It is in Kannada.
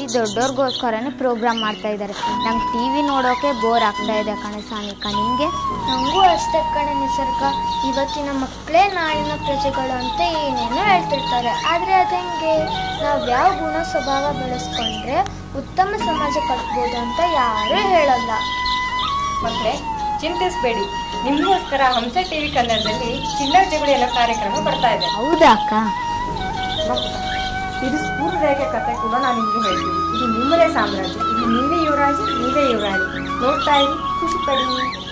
ದೊಡ್ಡವ್ರಿಗೋಸ್ಕರನೇ ಪ್ರೋಗ್ರಾಮ್ ಮಾಡ್ತಾ ಇದ್ದಾರೆ ನಂಗೆ ಟಿ ವಿ ನೋಡೋಕೆ ಬೋರ್ ಆಗ್ತಾ ಇದೆ ಕಣೆ ಸಾನಿಕ ನಿಂಗೆ ನನಗೂ ಅಷ್ಟೇ ಕಣೆ ನಿಸರ್ಗ ಇವತ್ತಿನ ಮಕ್ಕಳೇ ನಾಳಿನ ಪ್ರಜೆಗಳು ಅಂತ ಏನೇನೋ ಹೇಳ್ತಿರ್ತಾರೆ ಆದರೆ ಅದಂಗೆ ನಾವು ಯಾವ ಗುಣ ಸ್ವಭಾವ ಬೆಳೆಸ್ಕೊಂಡ್ರೆ ಉತ್ತಮ ಸಮಾಜ ಕಟ್ಬೋದು ಅಂತ ಯಾರೂ ಹೇಳಲ್ಲ ಮಕ್ಕಳೇ ಚಿಂತಿಸಬೇಡಿ ನಿಮಗೋಸ್ಕರ ಹಂಸ ಟಿವಿ ಕನ್ನಡದಲ್ಲಿ ಚಿಲ್ಲರ್ ಜಗುಳಿ ಅನ್ನೋ ಕಾರ್ಯಕ್ರಮ ಬರ್ತಾ ಇದೆ ಹೌದಾ ಅಕ್ಕ ಮಕ್ಕಳ, ಇದು ಸ್ಫೂರ್ತಿ ರೇಖೆ ಕಥೆ ಕೂಡ ನಾನು ನಿಮಗೆ ಹೇಳ್ತೀನಿ ಇದು ನಿಮ್ಮದೇ ಸಾಮ್ರಾಜ್ಯ ಇದು ನೀವೇ ಯುವರಾಜ ನೀವೇ ಯುವರಾಣಿ ನೋಡ್ತಾ ಇರಿ ಖುಷಿ ಪಡಿ